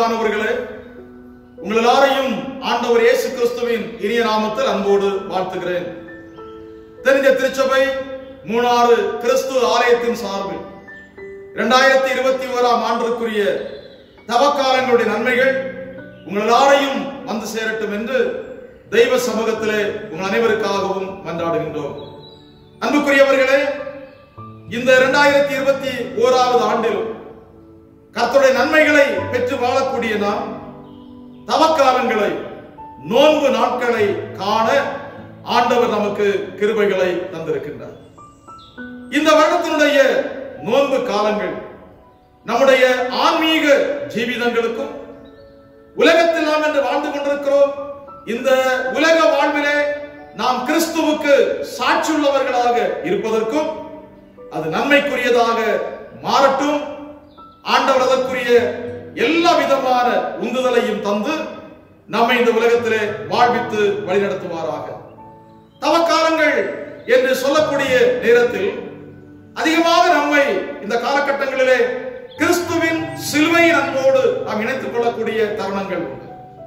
அன்பானவர்களே உங்கள் எல்லாரையும் ஆண்டவர் இயேசு கிறிஸ்துவின் இனிய நாமத்தில் அன்போடு வாழ்த்துகிறேன் தெரிஞ்ச திருச்சபை மூணாறு கிறிஸ்து ஆலயத்தின் சார்பில் இரண்டாயிரத்தி இருபத்தி ஓராம் ஆண்டிற்குரிய தவக்காலங்களுடைய நன்மைகள் உங்கள் எல்லாரையும் வந்து சேரட்டும் என்று தெய்வ சமூகத்திலே உங்கள் அனைவருக்காகவும் மன்றாடுகின்றோம் அன்புக்குரியவர்களே இந்த இரண்டாயிரத்தி இருபத்தி ஓராவது ஆண்டில் கர்த்தருடைய நன்மைகளை பெற்று வாழக்கூடிய நாம் தவக்காலங்களை நோன்பு நாட்களை காண ஆண்டவர் நமக்கு கிருபைகளை தந்திருக்கின்றார் இந்த வருடத்தினுடைய நோன்பு காலங்கள் நம்முடைய ஆன்மீக ஜீவிதங்களுக்கும் உலகத்தில் நாம் என்று வாழ்ந்து கொண்டிருக்கிறோம் இந்த உலக வாழ்விலே நாம் கிறிஸ்துவுக்கு சாட்சியுள்ளவர்களாக இருப்பதற்கும் அது நன்மைக்குரியதாக மாறட்டும் ஆண்டவர் அதற்குரிய எல்லா விதமான உந்துதலையும் தந்து நம்மை இந்த உலகத்திலே வாழ்வித்து வழிநடத்துவாராக தவக்காலங்கள் என்று சொல்லக்கூடிய நேரத்தில் அதிகமாக நம்மை இந்த காலகட்டங்களிலே கிறிஸ்துவின் சிலுவையின் அன்போடு நாம் இணைத்துக் கொள்ளக்கூடிய தருணங்கள் உண்டு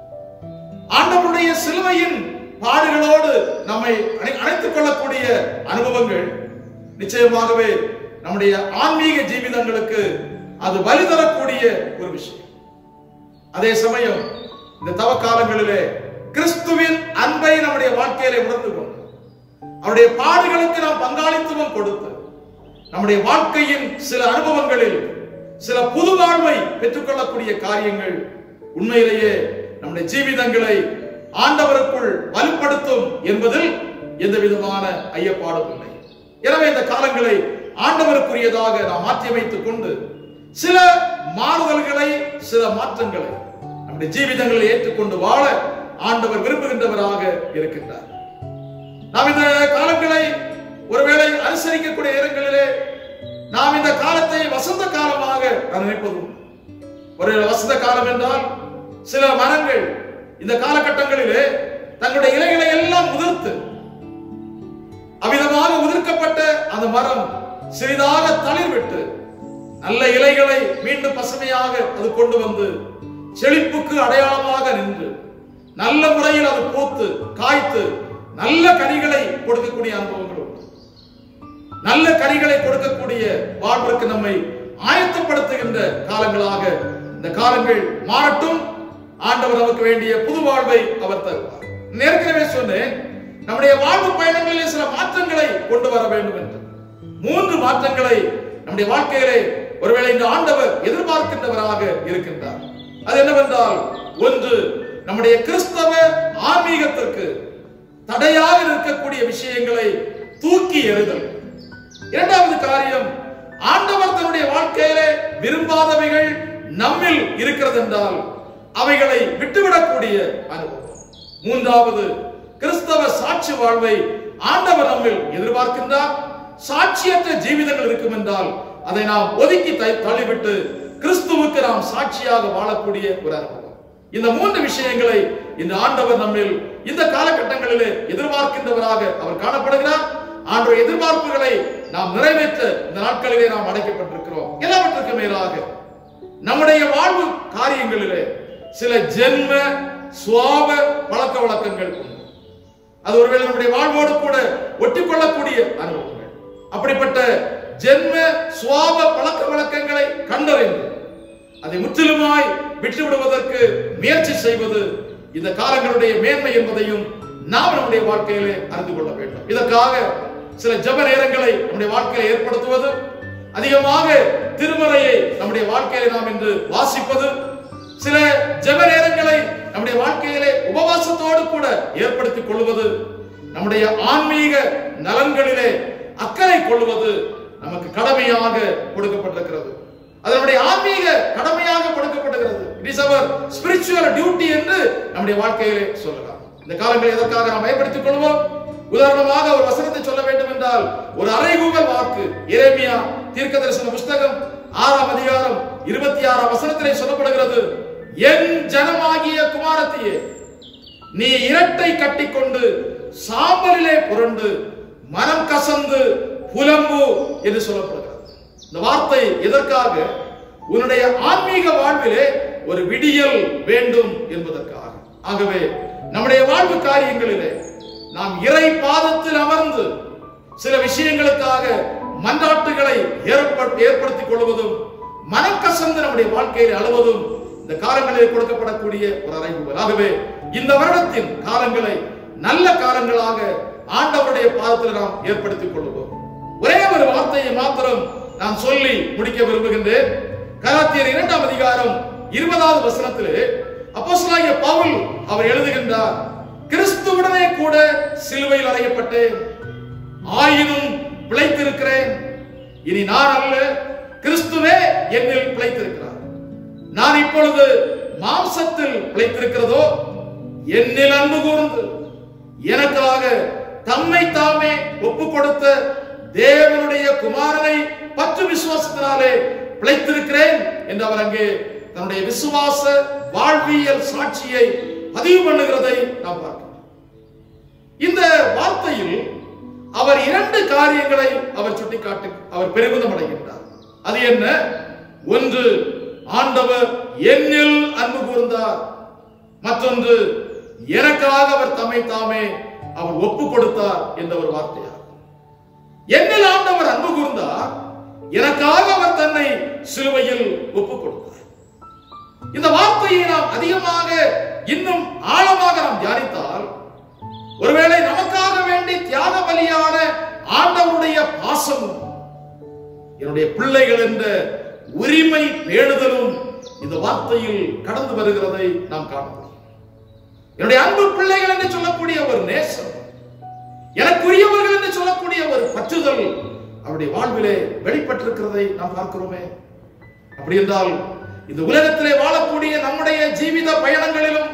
ஆண்டவருடைய சிலுவையின் பாடுகளோடு நம்மை அணை- அணைத்துக் கொள்ளக்கூடிய அனுபவங்கள் நிச்சயமாகவே நம்முடைய ஆன்மீக ஜீவிதங்களுக்கு அது வலி தரக்கூடிய ஒரு விஷயம் அதே சமயம் இந்த தவக்காலங்களிலே கிறிஸ்துவின் அன்பை நம்முடைய வாழ்க்கையிலே உணர்ந்து கொண்டு அவருடைய பாடுகளுக்கு நாம் பங்காளித்துவம் கொடுத்து நம்முடைய வாழ்க்கையின் சில அனுபவங்களில் சில புது வாழ்வை பெற்றுக்கொள்ளக்கூடிய காரியங்கள் உண்மையிலேயே நம்முடைய ஜீவிதங்களை ஆண்டவருக்குள் வலுப்படுத்தும் என்பதில் எந்த விதமான ஐயப்பாடும் இல்லை எனவே இந்த காலங்களை ஆண்டவருக்குரியதாக நாம் மாற்றி வைத்துக் கொண்டு சில மாறுதல்களை சில மாற்றங்களை நம்முடைய ஜீவிதங்களை ஏற்றுக்கொண்டு வாழ ஆண்டவர் விரும்புகின்றவராக இருக்கின்றார் நாம் இந்த காலங்களை ஒருவேளை அனுசரிக்கக்கூடிய நேரங்களிலே நாம் இந்த காலத்தை வசந்த காலமாக நான் நினைப்பது உண்டு. ஒரு வசந்த காலம் என்றால் சில மரங்கள் இந்த காலகட்டங்களிலே தங்களுடைய இலைகளை எல்லாம் உதிர்த்து அவ்விதமாக உதிர்க்கப்பட்ட அந்த மரம் சிறிதாக தளிர்விட்டு நல்ல இலைகளை மீண்டும் பசுமையாக அது கொண்டு வந்து செழிப்புக்கு அடையாளமாக நின்று நல்ல முறையில் அது பூத்து காய்த்து நல்ல கனிகளை கொடுக்கக்கூடிய அனுபவங்கள் உண்டு. நல்ல கனிகளை கொடுக்கக்கூடிய வாழ்விற்கு நம்மை ஆயத்தப்படுத்துகின்ற காலங்களாக இந்த காலங்கள் மாறட்டும் ஆண்டவர் நமக்கு வேண்டிய புது வாழ்வை அவர் தருவார் நான் ஏற்கனவே சொன்னேன் நம்முடைய வாழ்வு பயணங்களிலே சில மாற்றங்களை கொண்டு வர வேண்டும் என்று மூன்று மாற்றங்களை நம்முடைய வாழ்க்கையிலே ஒருவேளை இந்த ஆண்டவர் எதிர்பார்க்கின்றவராக இருக்கின்றார் அது என்னவென்றால் ஒன்று நம்முடைய கிறிஸ்தவ ஆன்மீகத்திற்கு தடையாக இருக்கக்கூடிய விஷயங்களை தூக்கி எறிதல் இரண்டாவது காரியம் ஆண்டவர் தன்னுடைய வாழ்க்கையிலே விரும்பாதவைகள் நம்மில் இருக்கிறது என்றால் அவைகளை விட்டுவிடக்கூடிய அனுபவம் மூன்றாவது கிறிஸ்தவ சாட்சி வாழ்வை ஆண்டவர் நம்மில் எதிர்பார்க்கின்றார் சாட்சியற்ற ஜீவிதங்கள் இருக்கும் என்றால் அதை நாம் ஒதுக்கி தை- தள்ளிவிட்டு கிறிஸ்துவுக்கு நாம் சாட்சியாக வாழக்கூடிய ஒரு அனுபவம் இந்த மூன்று விஷயங்களை இந்த ஆண்டவர் நம்மில் இந்த காலகட்டங்களிலே எதிர்பார்க்கின்றவராக அவர் காணப்படுகிறார் ஆண்டவர் எதிர்பார்ப்புகளை நாம் நிறைவேற்ற இந்த நாட்களிலே நாம் அடைக்கப்பட்டிருக்கிறோம் எல்லாவற்றுக்கும் மேலாக நம்முடைய வாழ்வு காரியங்களிலே சில ஜென்ம சுவாப பழக்க வழக்கங்கள் உண்டு அது ஒருவேளை நம்முடைய வாழ்வோடு கூட ஒட்டிக்கொள்ளக்கூடிய அனுபவங்கள் அப்படிப்பட்ட ஜென்ம சுவாப பழக்க வழக்கங்களை கண்டறிந்து அதை முற்றிலுமாய் விட்டு விடுவதற்கு முயற்சி செய்வது இந்த காலங்களுடைய மேன்மை என்பதையும் நாம் நம்முடைய வாழ்க்கையிலே அறிந்து கொள்ள வேண்டும் இதற்காக சில ஜெப நேரங்களை நம்முடைய வாழ்க்கையில ஏற்படுத்துவது அதிகமாக திருமறையை நம்முடைய வாழ்க்கையிலே நாம் இன்று வாசிப்பது சில ஜெப நேரங்களை நம்முடைய வாழ்க்கையிலே உபவாசத்தோடு கூட ஏற்படுத்திக் கொள்வது நம்முடைய ஆன்மீக நலன்களிலே அக்கறை கொள்வது நமக்கு கடமையாக கொடுக்கப்பட்டிருக்கிறது அது நம்முடைய ஆன்மீக கடமையாக கொடுக்கப்படுகிறது it is our spiritual duty என்று நம்முடைய வாழ்க்கையிலே சொல்லலாம் இந்த காலங்களை எதற்காக நாம் பயன்படுத்திக் கொள்வோம் உதாரணமாக ஒரு வசனத்தை சொல்ல வேண்டும் என்றால் ஒரு அறைகூவல் வாக்கு எரேமியா தீர்க்க தரிசன புஸ்தகம் ஆறாம் அதிகாரம் இருபத்தி ஆறாம் வசனத்திலே சொல்லப்படுகிறது என் ஜனமாகிய குமாரத்தியே நீ இரட்டை கட்டிக்கொண்டு சாம்பலிலே புரண்டு மனம் கசந்து புலம்பு என்று சொல்லப்படுகிறது இந்த வார்த்தை எதற்காக உன்னுடைய ஆன்மீக வாழ்விலே ஒரு விடியல் வேண்டும் என்பதற்காக ஆகவே நம்முடைய வாழ்வு காரியங்களிலே நாம் இறை பாதத்தில் அமர்ந்து சில விஷயங்களுக்காக மன்றாட்டுகளை ஏற்ப- ஏற்படுத்திக் கொள்வதும் மனக்கசந்து நம்முடைய வாழ்க்கையில் அழுவதும் இந்த காலங்களில் கொடுக்கப்படக்கூடிய ஒரு அறைகூவல் ஆகவே இந்த வருடத்தின் காலங்களை நல்ல காலங்களாக ஆண்டவருடைய பாதத்தில் நாம் ஏற்படுத்திக் கொள்வோம் ஒரே ஒரு வார்த்தையை மாத்திரம் நான் சொல்லி முடிக்க விரும்புகின்றேன் கலாத்தியர் இரண்டாம் அதிகாரம் இருபதாவது வசனத்திலே அப்போஸ்தலனாகிய பவுல் அவர் எழுதுகின்றார் கிறிஸ்துவுடனே கூட சிலுவையில் அறையப்பட்டேன் ஆயினும் பிழைத்திருக்கிறேன் இனி நான் அல்ல கிறிஸ்துவே என்னில் பிழைத்திருக்கிறார் நான் இப்பொழுது மாம்சத்தில் பிழைத்திருக்கிறதோ என்னில் அன்பு கூர்ந்து எனக்காக தம்மை தாமே ஒப்பு கொடுத்த தேவனுடைய குமாரனை பற்று விசுவாசத்தினாலே பிழைத்திருக்கிறேன் என்று அவர் அங்கே தன்னுடைய விசுவாச வாழ்வியல் சாட்சியை பதிவு பண்ணுகிறதை நாம் பார்க்கிறோம் இந்த வார்த்தையில் அவர் இரண்டு காரியங்களை அவர் சுட்டிக்காட்டி அவர் பெருமிதம் அடைகின்றார் அது என்ன ஒன்று ஆண்டவர் என்னில் அன்பு கூர்ந்தார் மற்றொன்று எனக்காக அவர் தம்மை தாமே அவர் ஒப்பு கொடுத்தார் என்ற ஒரு வார்த்தையார் என்னில் ஆண்டவர் அன்பு கூர்ந்தார் எனக்காக அவர் தன்னை சிலுவையில் ஒப்பு கொடுத்தார் இந்த வார்த்தையை நாம் அதிகமாக இன்னும் ஆழமாக நாம் தியானித்தால் ஒருவேளை நமக்காக வேண்டி தியாக பலியான ஆண்டவருடைய பாசமும் என்னுடைய பிள்ளைகள் என்ற உரிமை பேணுதலும் இந்த வார்த்தையில் கடந்து வருகிறதை நாம் காண முடியும் என்னுடைய அன்பு பிள்ளைகள் என்று சொல்லக்கூடிய ஒரு நேசம் எனக்குரியவர்கள் என்று சொல்லக்கூடிய ஒரு பற்றுதல் அவருடைய வாழ்விலே வெளிப்பட்டிருக்கிறதை நாம் பார்க்கிறோமே அப்படி என்றால் இந்த உலகத்திலே வாழக்கூடிய நம்முடைய ஜீவித பயணங்களிலும்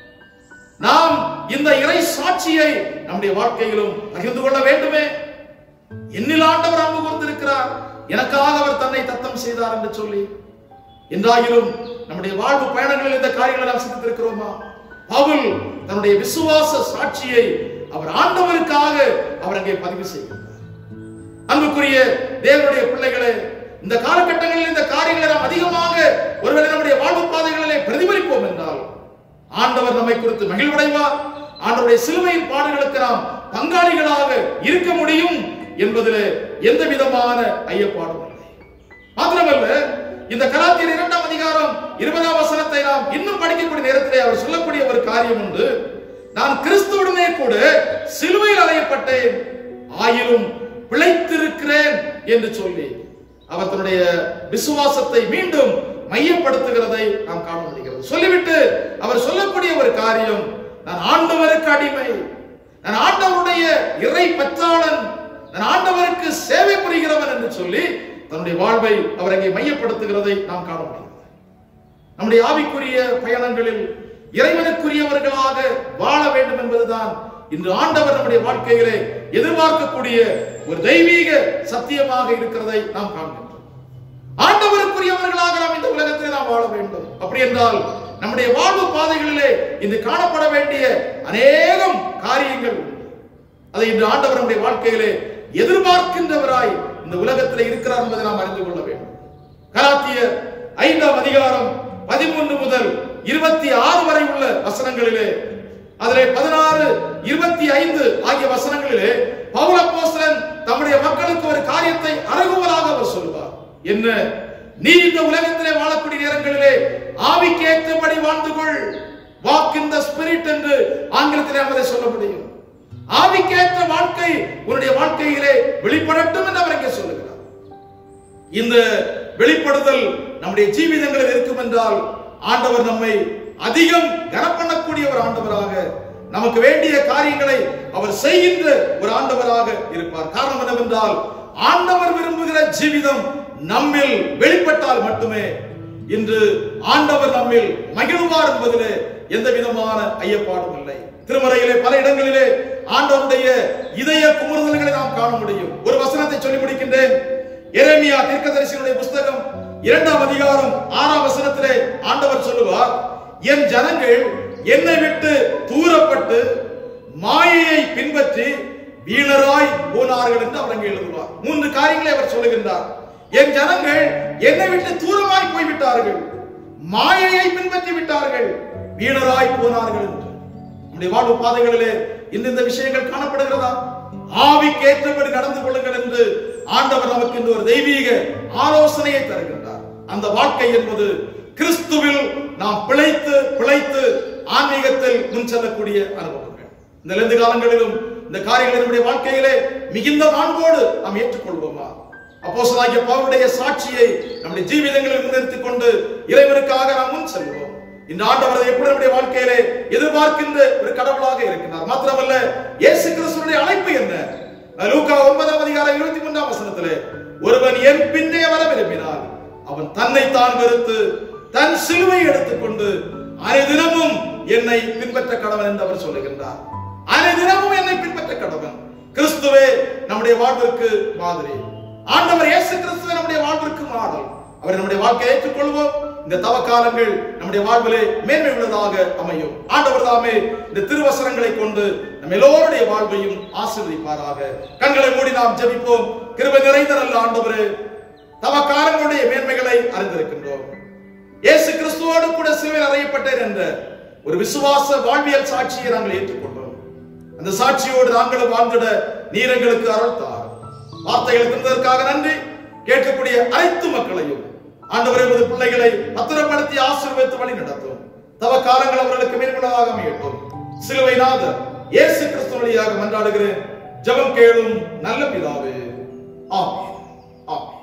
நாம் இந்த இறை சாட்சியை நம்முடைய வாழ்க்கையிலும் பகிர்ந்து கொள்ள வேண்டுமே என்னில் ஆண்டவர் அன்பு கூர்ந்திருக்கிறார் எனக்காக அவர் தன்னை தத்தம் செய்தார் என்று சொல்லி என்றாயிலும் நம்முடைய வாழ்வு பயணங்களில் இந்த காரியங்களை நாம் சிந்தித்திருக்கிறோமா பவுல் தன்னுடைய விசுவாச சாட்சியை அவர் ஆண்டவருக்காக அவர் அங்கே பதிவு செய்கிறார் அன்புக்குரிய தேவனுடைய பிள்ளைகளே இந்த காலகட்டங்களில் இந்த காரியங்களை நாம் அதிகமாக ஒருவேளை நம்முடைய வாழ்வு பாதைகளிலே பிரதிபலிப்போம் என்றால் ஆண்டவர் நம்மை குறித்து மகிழ்வடைவார் ஆண்டவருடைய சிலுவையின் பாடுகளுக்கு நாம் பங்காளிகளாக இருக்க முடியும் என்பதிலே எந்த விதமான ஐயப்பாடும் இல்லை மாத்திரமல்ல இந்த கலாத்தியர் இரண்டாம் அதிகாரம் இருபதாம் வசனத்தை நாம் இன்னும் படிக்கக்கூடிய நேரத்திலே அவர் சொல்லக்கூடிய ஒரு காரியம் உண்டு நான் கிறிஸ்துவுடனே கூட சிலுவையில் அறையப்பட்டேன் ஆயினும் பிழைத்திருக்கிறேன் என்று சொல்லி அவர் தன்னுடைய விசுவாசத்தை மீண்டும் மையப்படுத்துகிறதை நாம் காண முடிகிறது சொல்லிவிட்டு அவர் சொல்லக்கூடிய ஒரு காரியம் நான் ஆண்டவருக்கு அடிமை நான் ஆண்டவருடைய இறை பற்றாளன் நான் ஆண்டவருக்கு சேவை புரிகிறவன் என்று சொல்லி தன்னுடைய வாழ்வை அவர் அங்கே மையப்படுத்துகிறதை நாம் காண முடிகிறது நம்முடைய ஆவிக்குரிய பயணங்களில் இறைவனுக்குரியவர்களாக வாழ வேண்டும் என்பதுதான் இன்று ஆண்டவர் நம்முடைய வாழ்க்கையிலே எதிர்பார்க்கக்கூடிய ஒரு தெய்வீக சத்தியமாக இருக்கிறதை நாம் காண்கின்றோம் ஆண்டவருக்குரியவர்களாக நாம் இந்த உலகத்தில் நாம் வாழ வேண்டும் அப்படி என்றால் நம்முடைய வாழ்வு பாதைகளிலே இன்று காணப்பட வேண்டிய அநேகம் காரியங்கள் உண்டு அதை இன்று ஆண்டவர் நம்முடைய வாழ்க்கையிலே எதிர்பார்க்கின்றவராய் இந்த உலகத்தில் இருக்கிறார் என்பதை நாம் அறிந்து கொள்ள வேண்டும் கலாத்தியர் ஐந்தாம் அதிகாரம் பதிமூன்று முதல் இருபத்தி ஆறு வரை உள்ள வசனங்களிலே அதிலே பதினாறு இருபத்தி ஐந்து ஆகிய வசனங்களிலே பவுல போஸ்தலன் தம்முடைய மக்களுக்கு ஒரு காரியத்தை அறகுவலாக அவர் சொல்வார் என்ன நீ இந்த உலகத்திலே வாழக்கூடிய நேரங்களிலே ஆவிக்கு ஏற்றபடி வாழ்ந்து கொள் வாக் இன் த ஸ்பிரிட் என்று ஆங்கிலத்திலே நாம் அதை சொல்ல முடியும் ஆவிக்கேற்ற வாழ்க்கை உன்னுடைய வாழ்க்கையிலே வெளிப்படட்டும் என்று அவர் இங்கே சொல்லுகிறார் இந்த வெளிப்படுதல் நம்முடைய ஜீவிதங்களில் இருக்கும் என்றால் ஆண்டவர் நம்மை அதிகம் கனப்பண்ணக்கூடிய ஒரு ஆண்டவராக நமக்கு வேண்டிய காரியங்களை அவர் செய்கின்ற ஒரு ஆண்டவராக இருப்பார் காரணம் என்னவென்றால் ஆண்டவர் விரும்புகிற ஜீவிதம் நம்மில் வெளிப்பட்டால் மட்டுமே இன்று ஆண்டவர் நம்மில் மகிழ்வார் என்பதிலே எந்த விதமான ஐயப்பாடும் இல்லை திருமறையிலே பல இடங்களிலே ஆண்டவருடைய இதய குமுறுதல்களை நாம் காண முடியும் ஒரு வசனத்தை சொல்லி முடிக்கின்றேன் எரேமியா தீர்க்கதரிசியினுடைய புஸ்தகம் இரண்டாம் அதிகாரம் ஆறாம் வசனத்திலே ஆண்டவர் சொல்லுவார் என் ஜனங்கள் என்னை விட்டு தூரப்பட்டு மாயையை பின்பற்றி வீணராய் போனார்கள் என்று அவர் அங்கே எழுதுவார் மூன்று காரியங்களை அவர் சொல்லுகின்றார் என் ஜனங்கள் என்னை விட்டு தூரமாய் போய்விட்டார்கள் மாயையை பின்பற்றி விட்டார்கள் வீணராய் போனார்கள் என்று நம்முடைய வாழ்வு பாதைகளிலே இந்த இந்த விஷயங்கள் காணப்படுகிறதா ஆவிக்கு ஏற்றபடி நடந்து கொள்ளுங்கள் என்று ஆண்டவர் நமக்கு இந்த ஒரு தெய்வீக ஆலோசனையை தருகின்றார் அந்த வாழ்க்கை என்பது கிறிஸ்துவில் நாம் பிழைத்து பிழைத்து ஆன்மீகத்தில் முன் செல்லக்கூடிய அனுபவங்கள் இந்த லெந்து காலங்களிலும் இந்த காரியங்களை நம்முடைய வாழ்க்கையிலே மிகுந்த மாண்போடு நாம் ஏற்றுக்கொள்வோமா அப்போஸ்தலனாகிய பவுலுடைய சாட்சியை நம்முடைய ஜீவிதங்களில் முன்னிறுத்திக் கொண்டு இறைவனுக்காக நாம் முன் செல்வோம் இந்த ஆண்டவர் எப்படி நம்முடைய வாழ்க்கையிலே எதிர்பார்க்கின்ற ஒரு கடவுளாக இருக்கிறார் மாத்திரமல்ல இயேசு கிறிஸ்துடைய அழைப்பு என்ன லூக்கா ஒன்பதாம் அதிகாரம் இருபத்தி மூன்றாம் வசனத்திலே ஒருவன் என் பின்னே வர விரும்பினால் அவன் தன்னை தான் வெறுத்து தன் சிலுவை எடுத்துக்கொண்டு அனைதினமும் என்னை பின்பற்ற கடவன் என்று அவர் சொல்லுகின்றார் அனைதினமும் என்னை பின்பற்ற கடவன் கிறிஸ்துவே நம்முடைய வாழ்விற்கு மாதிரி ஆண்டவர் இயேசு கிறிஸ்துவே நம்முடைய வாழ்விற்கு மாடல் அவரை நம்முடைய வாழ்க்கையை ஏற்றுக்கொள்வோம் இந்த தவ காலங்கள் நம்முடைய வாழ்விலே மேன்மை உள்ளதாக அமையும் ஆண்டவர் தாமே இந்த திருவசனங்களை கொண்டு நம்ம எல்லோருடைய வாழ்வையும் ஆசீர்வதிப்பாராக கண்களை மூடி நாம் ஜெபிப்போம் கிருபை நிறைந்த நல்ல ஆண்டவரே தவ காலங்களுடைய மேன்மைகளை அறிந்திருக்கின்றோம் இயேசு கிறிஸ்துவோடு கூட சிலுவையில் அறையப்பட்டேன் என்ற ஒரு விசுவாச வாழ்வியல் சாட்சியை நாங்கள் ஏற்றுக்கொண்டோம் அந்த சாட்சியோடு நாங்களும் வாழ்ந்திட நீர் எங்களுக்கு அருள் தார் வார்த்தைகளை தந்ததற்காக நன்றி கேட்கக்கூடிய அனைத்து மக்களையும் ஆண்டவரே உமது பிள்ளைகளை பத்திரப்படுத்தி ஆசீர்வதித்து வழி நடத்தும் தவ காலங்கள் அவர்களுக்கு மேற்கொள்ளதாக அமையட்டும் சிலுவை நாதர் இயேசு கிறிஸ்து வழியாக மன்றாடுகிறேன் ஜெபம் கேளும் நல்ல பிதாவே ஆமென் ஆமென்